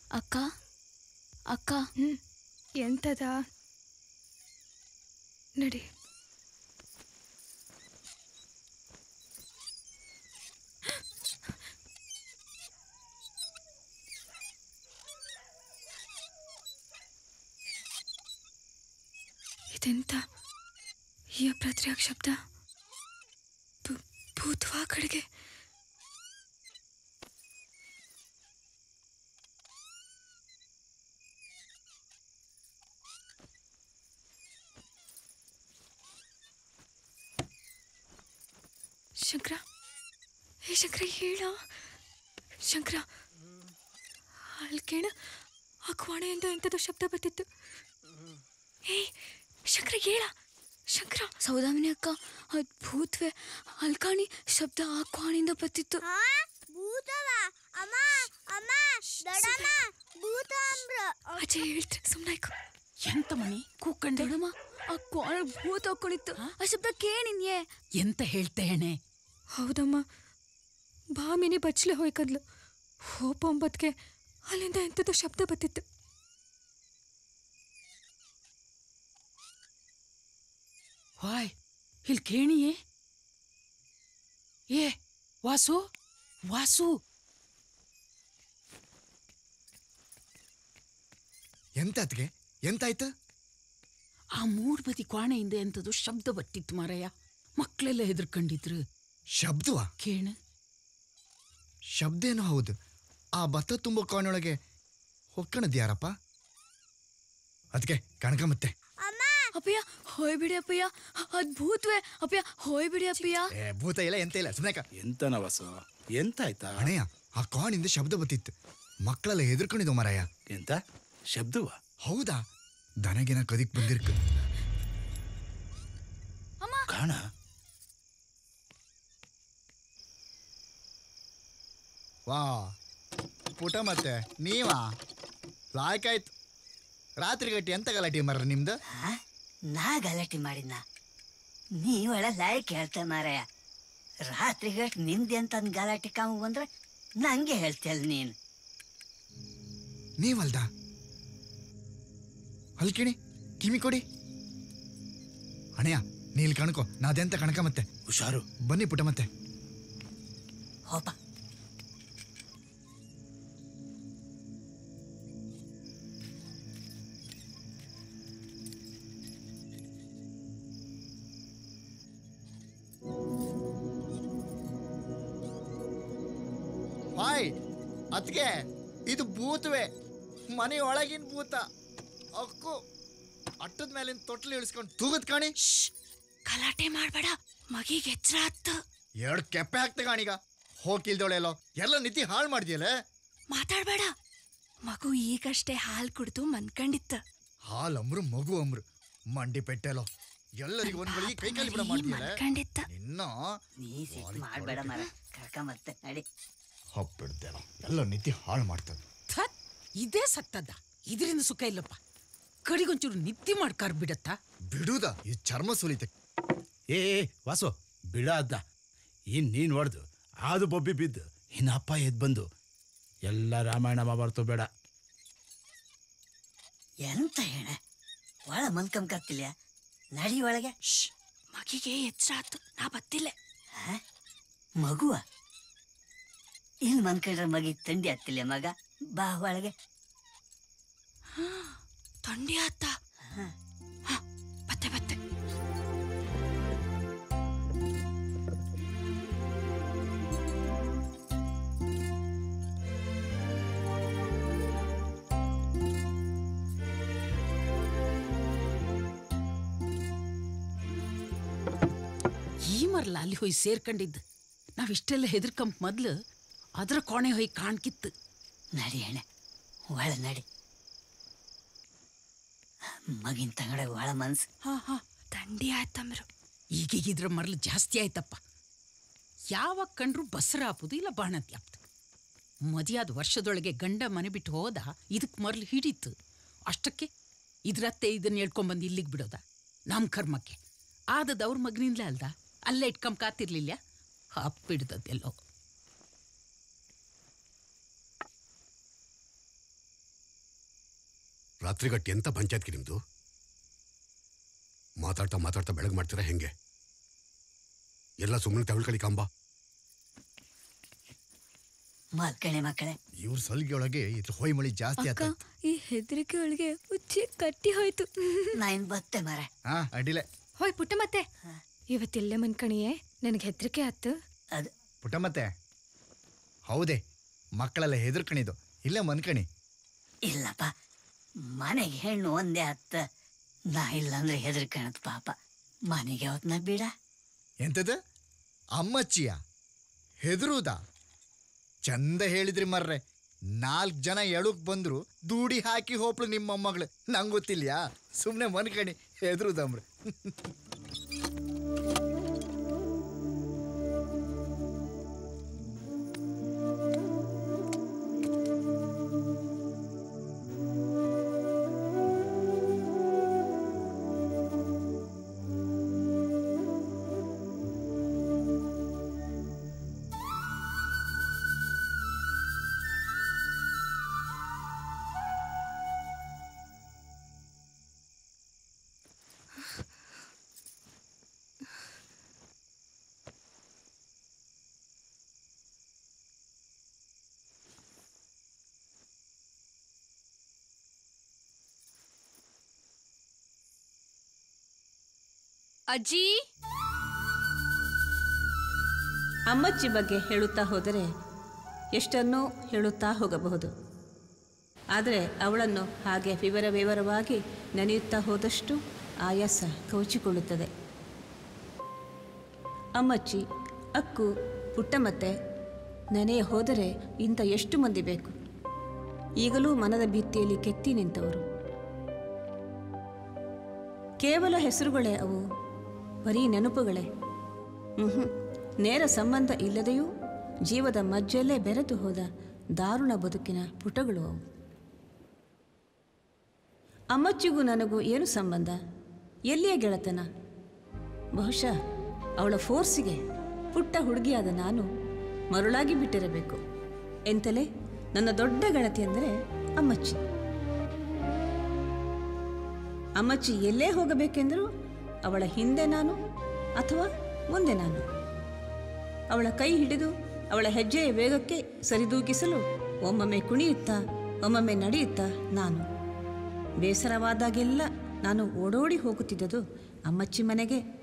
ಅಕ್ಕ ಅಕ್ಕ ಹ್ಮ್ ಎಂತದ ನಡಿ ಇದೆಂತ ಈ ಅಪ್ರಾತ್ರಿಯಾಗ ಶಬ್ದ ಭೂ- ಭೂತವಾ ಕಡೆಗೆ ಶಂಕರ ಹೇ ಶಂಕರ ಹೇಳ ಶಂಕರ ಅಲ್ಲಿ ಕೇಳ ಆ ಕ್ವಾಣೆಯಿಂದ ಎಂಥದ್ದು ಶಬ್ದ ಬರ್ತಿತ್ತು ಹೇ ಶಂಕರ ಹೇಳ ಶಂಕರ ಸೌದಾಮಿನಿ ಅಕ್ಕ ಅದ್ ಭೂತ್ವೆ ಅಲ್ಕಾಣಿ ಶಬ್ದ ಆ ಕ್ವಾಣಿಂದ ಬರ್ತಿತ್ತು ಭೂತವ ಅಮ್ಮ ಅಮ್ಮ ದೊಡಮ್ಮ ಭೂತ ಅಂಬ್ರ ಅಜಯ್ ಹೇಳ್ತಾರೆ ಸುಮ್ಮನೆ ಎಂತ ಮಣಿ ಕೂಕಂಡೆ ದೊಡಮ್ಮ ಆ ಕ್ವಾಣ ಭೂತ ಹಾಕೊಂಡಿತ್ತು ಆ ಶಬ್ದ ಕೇಳಿನ್ಯೆ ಎಂತ ಹೇಳ್ತೆ ಹೆಣೆ ಹೌದಮ್ಮ ಬಾಮಿನಿ ಬಚ್ಚಲೆ ಹೋಯ್ಕದ್ಲು ಹೋಪ ಒಂಬತ್ಗೆ ಅಲ್ಲಿಂದ ಎಂಥದ್ದು ಶಬ್ದ ಬರ್ತಿತ್ತು ವಾಯ್ ಇಲ್ಲಿ ಕೇಣಿಯೇ ಏ ವಾಸು ವಾಸು ಎಂತ ಅತ್ಗೆ ಎಂತಾಯ್ತು ಆ ಮೂರ್ ಬದಿ ಕ್ವಾಣೆಯಿಂದ ಎಂತದು ಶಬ್ದ ಬಟ್ಟಿತ್ತು ಮಾರಯ್ಯ ಮಕ್ಕಳೆಲ್ಲ ಹೆದರ್ಕೊಂಡಿದ್ರು ಶಬ್ದವಾ ಕೇಣ ಶಬ್ದ ಏನೋ ಹೌದು ಆ ಭತ್ತ ತುಂಬೋ ಕಾಣೊಳಗೆ ಹೊಕ್ಕಣದ್ ಯಾರಪ್ಪ ಅದಕ್ಕೆ ಕಣಕ ಮತ್ತೆ ಅಪ್ಪಯ್ಯ ಹೋಯ್ ಬಿಡಿ ಅಪ್ಪಯ್ಯ ಅದ್ ಭೂತ್ವೆ ಅಪ್ಪಯ್ಯ ಹೋಯ್ ಬಿಡಿ ಅಪ್ಪಯ್ಯ ಏ ಭೂತ ಇಲ್ಲ ಎಂತ ಇಲ್ಲ ಸುಮ್ನೆ ಎಂತನ ವಸ ಎಂತಾಯ್ತಾ ಅಣಯ್ಯ ಆ ಕಾಣಿಂದ ಶಬ್ದ ಬತ್ತಿತ್ತು ಮಕ್ಕಳೆಲ್ಲ ಹೆದರ್ಕೊಂಡಿದ್ವು ಮರಯ್ಯ ಎಂತ ಶಬ್ದವ ಹೌದಾ ದನಗಿನ ಕದಿಕ್ ಬಂದಿರ್ಕ ಕಾಣ ವಾ ಪುಟ ಮತ್ತೆ ನೀವಾ ಲಾಯ್ಕಾಯ್ತು ರಾತ್ರಿ ಗಟ್ಟಿ ಎಂತ ಗಲಾಟೆ ಮರ ನಿಮ್ದು ನಾ ಗಲಾಟೆ ಮಾಡಿನ ನೀವಳ ಲಾಯ್ ಕೇಳ್ತೆ ಮಾರಾಯ ರಾತ್ರಿಗಟ್ ನಿಮ್ದೆಂತ ಗಲಾಟೆ ಕಾಮ ಬಂದ್ರೆ ನಂಗೆ ಹೇಳ್ತಿಯಲ್ಲ ನೀನು ನೀವಲ್ದ ಅಲ್ಕಿಣಿ ಕಿಮಿ ಕೊಡಿ ಅಣಯ್ಯ ನೀಲ್ ಕಣ್ಕೋ ನಾದೆಂತ ಕಣಕ ಮತ್ತೆ ಹುಷಾರು ಬನ್ನಿ ಪುಟ ಮತ್ತೆ ಹೋಪ ಹಾಯ್ ಅದ್ಗೆ ಇದು ಭೂತವೇ ಮನೆ ಒಳಗಿನ ಭೂತ ಅಕ್ಕು ಅಟ್ಟದ ಮೇಲಿನ ತೊಟ್ಲು ಇಳಿಸ್ಕೊಂಡು ತೂಗದ್ ಕಾಣಿ ಗಲಾಟೆ ಮಾಡ್ಬೇಡ ಮಗಿಗೆ ಎಚ್ಚರ ಆತ್ತು ಎರಡು ಕೆಪ್ಪೆ ಹಾಕ್ತೆ ಕಾಣೀಗ ಹೋಗಿಲ್ದೋಳೆಲ್ಲೋ ಎಲ್ಲ ನಿಧಿ ಹಾಳು ಮಾಡಿದ್ಯಲ್ಲ ಮಾತಾಡ್ಬೇಡ ಮಗು ಈಗಷ್ಟೇ ಹಾಲು ಕುಡ್ದು ಮನ್ಕಂಡಿತ್ತು ಹಾಲ್ ಅಮ್ರು ಮಗು ಅಮ್ರು ಮಂಡಿ ಪೆಟ್ಟೆಲೋ ಎಲ್ಲರಿಗೂ ಒಂದ್ ಗಳಿಗೆ ಕೈ ಕಾಲಿ ಬಿಡ ಮಾಡಿದ್ಯಲ್ಲ ಮನ್ಕಂಡಿತ್ತ ನಿನ್ನ ನೀ ಸಿಟ್ಟು ಮಾಡ್ಬೇಡ ಮರ ಕರ್ಕ ಮತ್ತೆ ನಡಿ ಹಬ್ಬಿಡ್ತೇನೋ ಎಲ್ಲ ನಿಧಿ ಹಾಳು ಮಾಡ್ತದೆ ಥತ್ ಇದೇ ಸತ್ತದ ಇದರಿಂದ ಸುಖ ಇಲ್ಲಪ್ಪ ಕಡಿಗೊಂಚೂರು ನಿದ್ದೆ ಮಾಡ್ಕಾರ್ ಬಿಡತ್ತಾ ಬಿಡುದ ಈ ಚರ್ಮ ಸುಲಿತೆ ಏ ಏ, ವಾಸು ಬಿಡ ಅದ್ದ ಇನ್ ನೀನ್ ಹೊಡ್ದು ಆದು ಬೊಬ್ಬಿ ಬಿದ್ದು ಇನ್ನ ಅಪ್ಪ ಎದ್ ಬಂದು ಎಲ್ಲ ರಾಮಾಯಣ ಮಹಾಭಾರತ ಬೇಡ ಎಂತ ಹೇಳ ಒಳ ಮಲ್ಕಂಕತ್ತಿಲ್ಲ ನಡಿ ಒಳಗೆ ಮಗಿಗೆ ಎಚ್ಚರ ಆತು ನಾ ಬತ್ತಿಲ್ಲ ಹ? ಮಗುವ ಇಲ್ಲಿ ಮನ್ಕೊಂಡ್ರೆ ಮಗಿಗೆ ತಂಡಿ ಆಗ್ತಿಲ್ಲ ಮಗ ಬಾ ಒಳಗೆ ತೊಂಡಿ ಆತ ಹ, ಬತ್ತೆ ಬತ್ತೆ ಈ ಮರ್ಲ ಅಲ್ಲಿ ಹೋಗಿ ಸೇರ್ಕೊಂಡಿದ್ದು ನಾವಿಷ್ಟೆಲ್ಲ ಹೆದರ್ಕಂಪ್ ಮೊದ್ಲು ಅದ್ರ ಕೋಣೆ ಹೋಗಿ ಕಾಣ್ಕಿತ್ತು ನಡಿ ಅಣ್ಣ ಒಳ ನಡಿ ಮಗಿನ ತಂಗಡ ಒಳ ಮನ್ಸು ಹಾ ಹಾ ತಂಡಿ ಆಯ್ತಮ್ರು ಈಗೀಗ ಇದ್ರ ಮರ್ಲು ಜಾಸ್ತಿ ಆಯ್ತಪ್ಪ ಯಾವಾಗ ಕಂಡ್ರು ಬಸರ ಹಾಪುದು ಇಲ್ಲ ಬಾಣಂತಿ ಹಾಪ್ತು ಮದಿಯಾದ ವರ್ಷದೊಳಗೆ ಗಂಡ ಮನೆ ಬಿಟ್ಟು ಹೋದ ಇದಕ್ಕೆ ಮರ್ಲು ಹಿಡೀತು ಅಷ್ಟಕ್ಕೆ ಇದ್ರತ್ತೆ ಇದನ್ನ ಹೇಳ್ಕೊಂಬಂದು ಇಲ್ಲಿಗೆ ಬಿಡೋದ ನಮ್ಮ ಕರ್ಮಕ್ಕೆ ಆದದ್ದು ಅವ್ರ ಮಗನಿಂದ ಅಲ್ದ ಅಲ್ಲೇ ಇಟ್ಕೊಂಡ್ ಕಾತಿರ್ಲಿಲ್ಲ ಹಪ್ಪಿಡ್ದದ್ದೆಲ್ಲೋ ರಾತ್ರಿಗಟ್ಟಿ ಎಂತ ಪಂಚಾಯತ್ಗೆ ನಿಮ್ದು ಮಾತಾಡ್ತಾ ಮಾತಾಡ್ತಾ ಬೆಳಗ್ಗೆ ಮಾಡ್ತೀರಾ ಹೆಂಗೆ ಎಲ್ಲ ಸುಮ್ಮನೆ ತಗೊಳ್ಕಳಿ ಕಂಬ ಮಲ್ಕಣೆ ಮಕ್ಕಳೇ ಇವ್ರ ಸಲ್ಗೆ ಒಳಗೆ ಇದ್ರ ಹೊಯ್ ಮಳಿ ಜಾಸ್ತಿ ಅಕ್ಕ ಆತ ಈ ಹೆದರಿಕೆ ಒಳಗೆ ಉಚ್ಚಿ ಕಟ್ಟಿ ಹೋಯ್ತು ನಾ ಇನ್ ಬತ್ತೆ ಮಾರ ಹಾ ಅಡ್ಡಿಲೆ ಹೋಯ್ ಪುಟ್ಟ ಮತ್ತೆ ಇವತ್ತಿಲ್ಲೇ ಮನ್ಕಣಿಯೇ ನನಗೆ ಹೆದರಿಕೆ ಆತು ಅದು ಪುಟ್ಟ ಮತ್ತೆ ಹೌದೇ ಮಕ್ಕಳೆಲ್ಲ ಹೆದರ್ಕಣಿದು ಇಲ್ಲೇ ಮನ್ಕಣಿ ಇಲ್ಲಪ್ಪ ಮನೆಗೆ ಹೆಣ್ಣು ಒಂದೇ ಹತ್ತ ನಾ ಇಲ್ಲಂದ್ರೆ ಹೆದರ್ ಕಾಣತ್ ಪಾಪ ಮನೆಗೆ ಹೊತ್ನ ಬಿಡ ಎಂತದ ಅಮ್ಮಚ್ಚಿಯ ಹೆದರುದ ಚಂದ ಹೇಳಿದ್ರಿ ಮರ್ರೆ ನಾಲ್ಕು ಜನ ಎಳುಕ್ ಬಂದ್ರು ದೂಡಿ ಹಾಕಿ ಹೋಪ್ಳು ನಿಮ್ಮ ಮೊಮ್ಮಗಳು ನಂಗೆ ಗೊತ್ತಿಲ್ಯಾ ಸುಮ್ಮನೆ ಮನ್ಕಣಿ ಹೆದರುದಮ್ರೆ ಅಜ್ಜಿ ಅಮ್ಮಚ್ಚಿ ಬಗ್ಗೆ ಹೇಳುತ್ತಾ ಹೋದರೆ ಎಷ್ಟನ್ನೋ ಹೇಳುತ್ತಾ ಹೋಗಬಹುದು ಆದರೆ ಅವಳನ್ನು ಹಾಗೆ ವಿವರ ವಿವರವಾಗಿ ನೆನೆಯುತ್ತಾ ಹೋದಷ್ಟು ಆಯಾಸ ಕವಚಿಕೊಳ್ಳುತ್ತದೆ ಅಮ್ಮಚ್ಚಿ ಅಕ್ಕು ಪುಟ್ಟಮತ್ತೆ ನೆನೆಯ ಹೋದರೆ ಇಂಥ ಎಷ್ಟು ಮಂದಿ ಬೇಕು ಈಗಲೂ ಮನದ ಭಿತ್ತಿಯಲ್ಲಿ ಕೆತ್ತಿ ನಿಂತವರು ಕೇವಲ ಹೆಸರುಗಳೇ ಅವು ಬರೀ ನೆನಪುಗಳೇ ಹ್ಞೂ ನೇರ ಸಂಬಂಧ ಇಲ್ಲದೆಯೂ ಜೀವದ ಮಜ್ಜಲ್ಲೇ ಬೆರೆತು ಹೋದ ದಾರುಣ ಬದುಕಿನ ಪುಟಗಳು ಅವು ಅಮ್ಮಚ್ಚಿಗೂ ನನಗೂ ಏನು ಸಂಬಂಧ ಎಲ್ಲಿಯ ಗೆಳತನ ಬಹುಶಃ ಅವಳ ಫೋರ್ಸಿಗೆ ಪುಟ್ಟ ಹುಡುಗಿಯಾದ ನಾನು ಮರುಳಾಗಿ ಬಿಟ್ಟಿರಬೇಕು ಎಂತಲೇ ನನ್ನ ದೊಡ್ಡ ಗೆಳತಿ ಅಂದರೆ ಅಮ್ಮಚ್ಚಿ ಅಮ್ಮಚ್ಚಿ ಎಲ್ಲೇ ಹೋಗಬೇಕೆಂದರೂ ಅವಳ ಹಿಂದೆ ನಾನು ಅಥವಾ ಮುಂದೆ ನಾನು ಅವಳ ಕೈ ಹಿಡಿದು ಅವಳ ಹೆಜ್ಜೆಯ ವೇಗಕ್ಕೆ ಸರಿದೂಗಿಸಲು ಒಮ್ಮೊಮ್ಮೆ ಕುಣಿಯುತ್ತಾ ಒಮ್ಮೊಮ್ಮೆ ನಡೆಯುತ್ತಾ ನಾನು ಬೇಸರವಾದಾಗೆಲ್ಲ ನಾನು ಓಡೋಡಿ ಹೋಗುತ್ತಿದ್ದುದು ಅಮ್ಮಚ್ಚಿ ಮನೆಗೆ